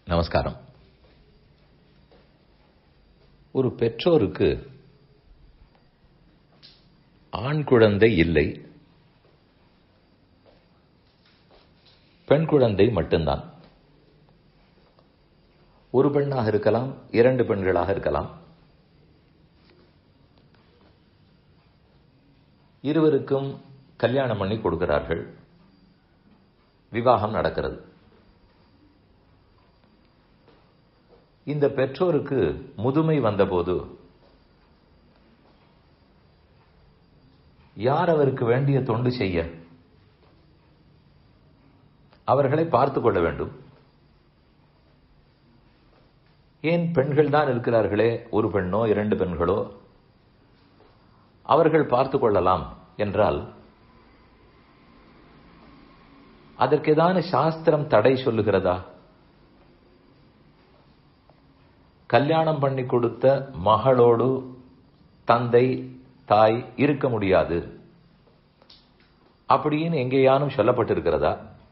நமஸ்காரம் ஒரு பெற்றோருக்கு ஆண் குழந்தை இல்லை பெண் குழந்தை மட்டும்தான் ஒரு பெண்ணாக இருக்கலாம் இரண்டு பெண்களாக இருக்கலாம் இருவருக்கும் கல்யாணம் பண்ணி கொடுக்கிறார்கள் விவாகம் நடக்கிறது இந்த பெற்றோருக்கு முதுமை வந்தபோது யார் அவருக்கு வேண்டிய தொண்டு செய்ய அவர்களை பார்த்து கொள்ள வேண்டும் ஏன் பெண்கள் தான் இருக்கிறார்களே ஒரு பெண்ணோ இரண்டு பெண்களோ அவர்கள் பார்த்து கொள்ளலாம் என்றால் அதற்கு ஏதான சாஸ்திரம் தடை சொல்லுகிறதா கல்யாணம் பண்ணி கொடுத்த மகளோடு தந்தை தாய் இருக்க முடியாது அப்படின்னு எங்கேயானும் சொல்லப்பட்டிருக்கிறதா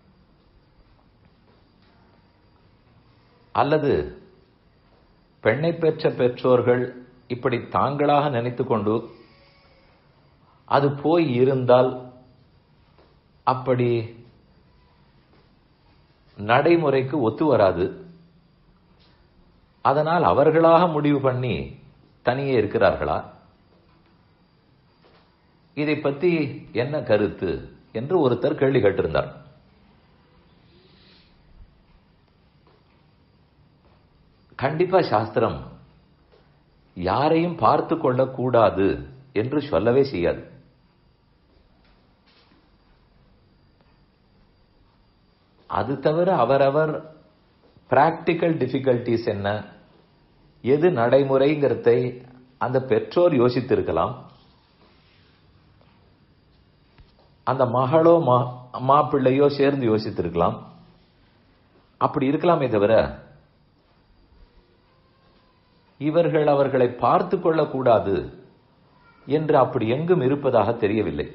அல்லது பெண்ணை பெற்ற பெற்றோர்கள் இப்படி தாங்களாக நினைத்து கொண்டு அது போய் இருந்தால் அப்படி நடைமுறைக்கு ஒத்து வராது அதனால் அவர்களாக முடிவு பண்ணி தனியே இருக்கிறார்களா இதை பத்தி என்ன கருத்து என்று ஒருத்தர் கேள்வி கேட்டிருந்தார் கண்டிப்பா சாஸ்திரம் யாரையும் பார்த்து கொள்ளக்கூடாது என்று சொல்லவே செய்யாது அது தவிர அவரவர் பிராக்டிக்கல் டிஃபிகல்டிஸ் என்ன எது நடைமுறைங்கிறதை அந்த பெற்றோர் யோசித்திருக்கலாம் அந்த மகளோ மாப்பிள்ளையோ சேர்ந்து யோசித்திருக்கலாம் அப்படி இருக்கலாமே தவிர இவர்கள் அவர்களை பார்த்து கொள்ளக்கூடாது என்று அப்படி எங்கும் இருப்பதாக தெரியவில்லை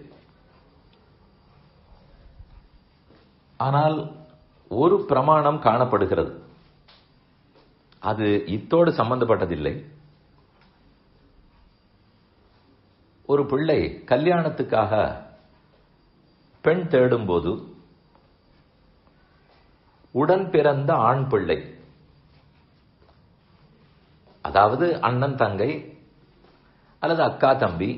ஆனால் ஒரு பிரமாணம் காணப்படுகிறது அது இத்தோடு சம்பந்தப்பட்டதில்லை ஒரு பிள்ளை கல்யாணத்துக்காக பெண் தேடும்போது உடன் பிறந்த ஆண் பிள்ளை அதாவது அண்ணன் தங்கை அல்லது அக்கா தம்பி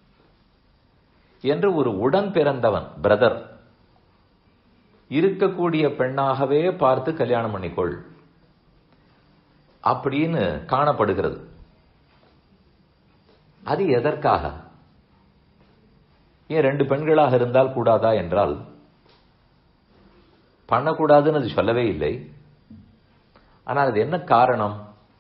என்று ஒரு உடன் பிறந்தவன் பிரதர் இருக்கக்கூடிய பெண்ணாகவே பார்த்து கல்யாணம் பண்ணிக்கொள் அப்படின்னு காணப்படுகிறது அது எதற்காக ஏன் ரெண்டு பெண்களாக இருந்தால் கூடாதா என்றால் பண்ணக்கூடாதுன்னு அது சொல்லவே இல்லை ஆனால் அது என்ன காரணம்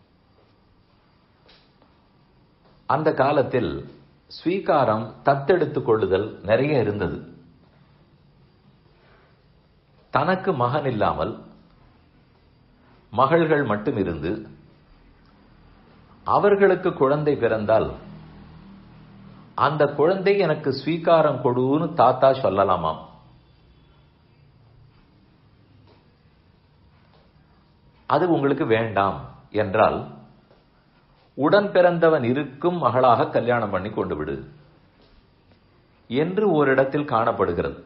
அந்த காலத்தில் ஸ்வீகாரம் தத்தெடுத்துக் கொள்ளுதல் நிறைய இருந்தது தனக்கு மகன் இல்லாமல் மகள்கள் மட்டும் இருந்து அவர்களுக்கு குழந்தை பிறந்தால் அந்த குழந்தை எனக்கு ஸ்வீகாரம் கொடுன்னு தாத்தா சொல்லலாமாம் அது உங்களுக்கு வேண்டாம் என்றால் உடன் பிறந்தவன் இருக்கும் மகளாக கல்யாணம் பண்ணி கொண்டு விடு என்று ஓரிடத்தில் காணப்படுகிறது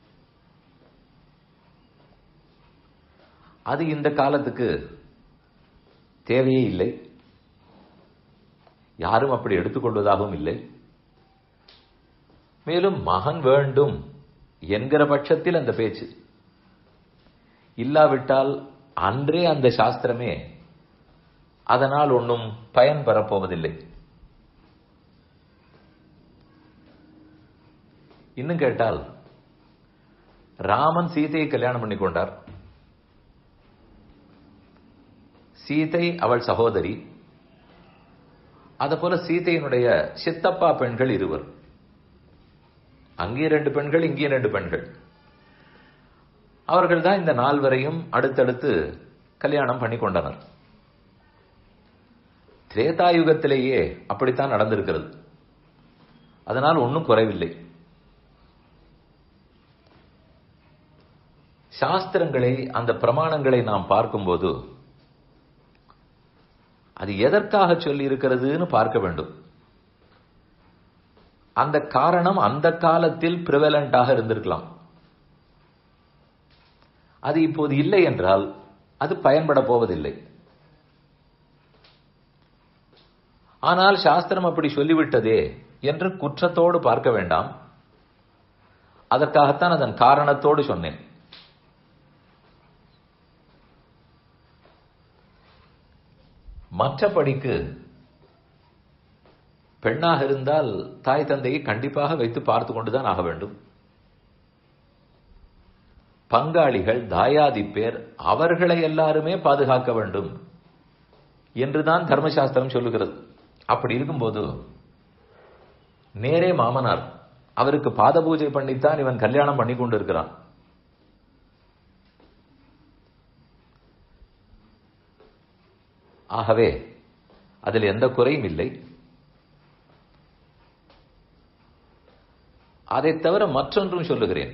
அது இந்த காலத்துக்கு தேவையே இல்லை யாரும் அப்படி எடுத்துக்கொள்வதாகவும் இல்லை மேலும் மகன் வேண்டும் என்கிற பட்சத்தில் அந்த பேச்சு இல்லாவிட்டால் அன்றே அந்த சாஸ்திரமே அதனால் ஒன்றும் பயன் பெறப்போவதில்லை இன்னும் கேட்டால் ராமன் சீதையை கல்யாணம் பண்ணி கொண்டார் சீதை அவள் சகோதரி போல சீதையினுடைய சித்தப்பா பெண்கள் இருவர் அங்கே ரெண்டு பெண்கள் இங்கே ரெண்டு பெண்கள் அவர்கள் தான் இந்த நால்வரையும் அடுத்தடுத்து கல்யாணம் பண்ணி கொண்டனர் திரேதாயுகத்திலேயே அப்படித்தான் நடந்திருக்கிறது அதனால் ஒன்றும் குறைவில்லை சாஸ்திரங்களை அந்த பிரமாணங்களை நாம் பார்க்கும்போது அது எதற்காக சொல்லி இருக்கிறதுன்னு பார்க்க வேண்டும் அந்த காரணம் அந்த காலத்தில் பிரிவலண்டாக இருந்திருக்கலாம் அது இப்போது இல்லை என்றால் அது பயன்பட போவதில்லை ஆனால் சாஸ்திரம் அப்படி சொல்லிவிட்டதே என்று குற்றத்தோடு பார்க்க வேண்டாம் அதற்காகத்தான் அதன் காரணத்தோடு சொன்னேன் மற்றபடிக்கு பெண்ணாக இருந்தால் தாய் தந்தையை கண்டிப்பாக வைத்து பார்த்து கொண்டுதான் ஆக வேண்டும் பங்காளிகள் தாயாதி பேர் அவர்களை எல்லாருமே பாதுகாக்க வேண்டும் என்றுதான் தர்மசாஸ்திரம் சொல்லுகிறது அப்படி இருக்கும்போது நேரே மாமனார் அவருக்கு பாத பூஜை பண்ணித்தான் இவன் கல்யாணம் பண்ணி கொண்டு இருக்கிறான் ஆகவே அதில் எந்த குறையும் இல்லை அதை தவிர மற்றொன்றும் சொல்லுகிறேன்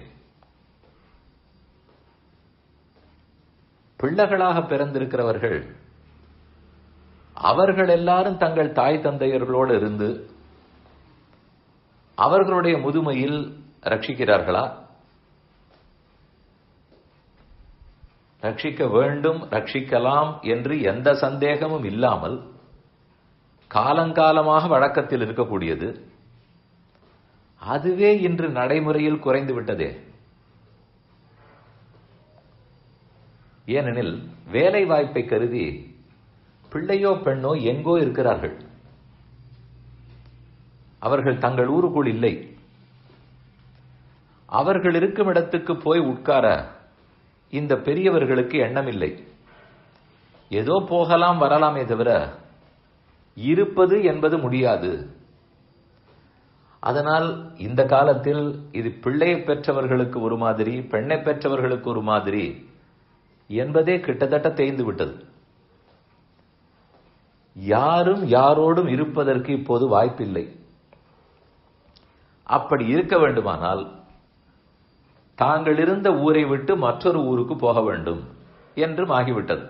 பிள்ளைகளாக பிறந்திருக்கிறவர்கள் அவர்கள் எல்லாரும் தங்கள் தாய் தந்தையர்களோடு இருந்து அவர்களுடைய முதுமையில் ரட்சிக்கிறார்களா ரட்சிக்க வேண்டும் ரட்சிக்கலாம் என்று எந்த சந்தேகமும் இல்லாமல் காலங்காலமாக வழக்கத்தில் இருக்கக்கூடியது அதுவே இன்று நடைமுறையில் குறைந்து விட்டதே ஏனெனில் வேலை வாய்ப்பை கருதி பிள்ளையோ பெண்ணோ எங்கோ இருக்கிறார்கள் அவர்கள் தங்கள் ஊருக்குள் இல்லை அவர்கள் இருக்கும் இடத்துக்கு போய் உட்கார இந்த பெரியவர்களுக்கு எண்ணமில்லை ஏதோ போகலாம் வரலாமே தவிர இருப்பது என்பது முடியாது அதனால் இந்த காலத்தில் இது பிள்ளையை பெற்றவர்களுக்கு ஒரு மாதிரி பெண்ணை பெற்றவர்களுக்கு ஒரு மாதிரி என்பதே கிட்டத்தட்ட தேய்ந்து விட்டது யாரும் யாரோடும் இருப்பதற்கு இப்போது வாய்ப்பில்லை அப்படி இருக்க வேண்டுமானால் தாங்கள் இருந்த ஊரை விட்டு மற்றொரு ஊருக்கு போக வேண்டும் என்றும் ஆகிவிட்டது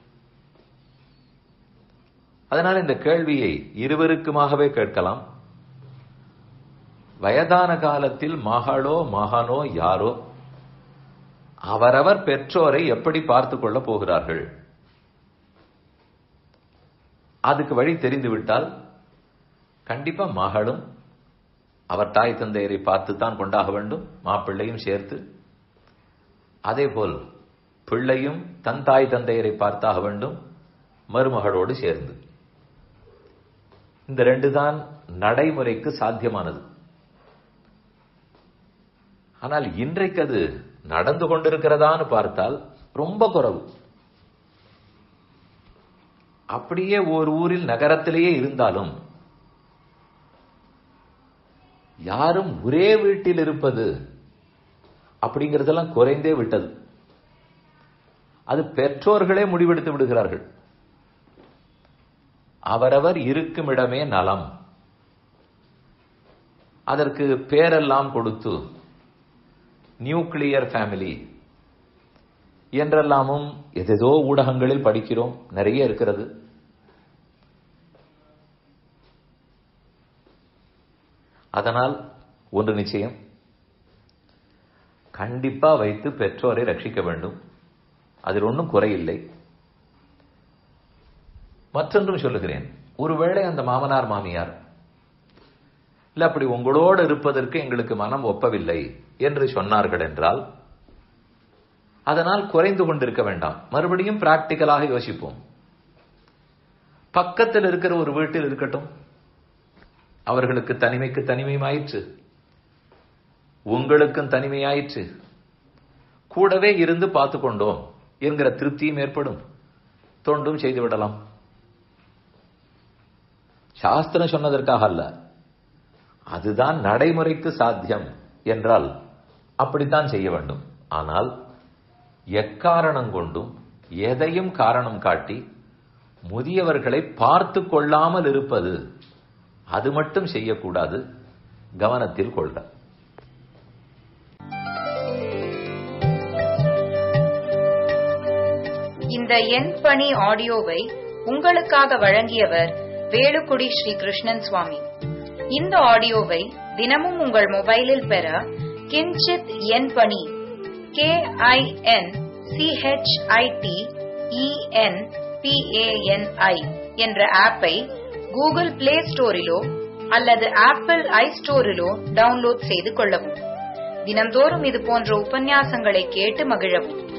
அதனால் இந்த கேள்வியை இருவருக்குமாகவே கேட்கலாம் வயதான காலத்தில் மகளோ மகனோ யாரோ அவரவர் பெற்றோரை எப்படி பார்த்து கொள்ள போகிறார்கள் அதுக்கு வழி தெரிந்துவிட்டால் கண்டிப்பா மகளும் அவர் தாய் தந்தையரை பார்த்துத்தான் கொண்டாக வேண்டும் மாப்பிள்ளையும் சேர்த்து அதேபோல் பிள்ளையும் தன் தாய் தந்தையரை பார்த்தாக வேண்டும் மருமகளோடு சேர்ந்து இந்த ரெண்டு தான் நடைமுறைக்கு சாத்தியமானது ஆனால் இன்றைக்கு அது நடந்து கொண்டிருக்கிறதான்னு பார்த்தால் ரொம்ப குறவு அப்படியே ஒரு ஊரில் நகரத்திலேயே இருந்தாலும் யாரும் ஒரே வீட்டில் இருப்பது அப்படிங்கறதெல்லாம் குறைந்தே விட்டது அது பெற்றோர்களே முடிவெடுத்து விடுகிறார்கள் அவரவர் இருக்கும் இடமே நலம் அதற்கு பேரெல்லாம் கொடுத்து நியூக்ளியர் ஃபேமிலி என்றெல்லாமும் எதேதோ ஊடகங்களில் படிக்கிறோம் நிறைய இருக்கிறது அதனால் ஒன்று நிச்சயம் கண்டிப்பா வைத்து பெற்றோரை ரட்சிக்க வேண்டும் அதில் ஒன்றும் குறையில்லை மற்றொன்றும் சொல்லுகிறேன் ஒருவேளை அந்த மாமனார் மாமியார் இல்ல அப்படி உங்களோடு இருப்பதற்கு எங்களுக்கு மனம் ஒப்பவில்லை என்று சொன்னார்கள் என்றால் அதனால் குறைந்து கொண்டிருக்க வேண்டாம் மறுபடியும் பிராக்டிக்கலாக யோசிப்போம் பக்கத்தில் இருக்கிற ஒரு வீட்டில் இருக்கட்டும் அவர்களுக்கு தனிமைக்கு தனிமையாயிற்று உங்களுக்கும் தனிமையாயிற்று கூடவே இருந்து பார்த்து கொண்டோம் என்கிற திருப்தியும் ஏற்படும் தொண்டும் செய்து விடலாம் சாஸ்திரம் சொன்னதற்காக அல்ல அதுதான் நடைமுறைக்கு சாத்தியம் என்றால் அப்படித்தான் செய்ய வேண்டும் ஆனால் எக்காரணம் கொண்டும் எதையும் காரணம் காட்டி முதியவர்களை பார்த்து கொள்ளாமல் இருப்பது அது மட்டும் செய்யக்கூடாது கவனத்தில் கொள்க இந்த எண் பணி ஆடியோவை உங்களுக்காக வழங்கியவர் வேலுக்குடி ஸ்ரீ கிருஷ்ணன் சுவாமி இந்த ஆடியோவை தினமும் உங்கள் மொபைலில் பெற கிஞ்சித் என் பணி கே ஐ என் சிஹெச்ஐடி இஎன் பிஏஎன்ஐ என்ற ஆப்பை கூகுள் பிளே ஸ்டோரிலோ அல்லது ஆப்பிள் ஐ ஸ்டோரிலோ டவுன்லோட் செய்து கொள்ளவும் தினம்தோறும் இது போன்ற உபன்யாசங்களை கேட்டு மகிழவும்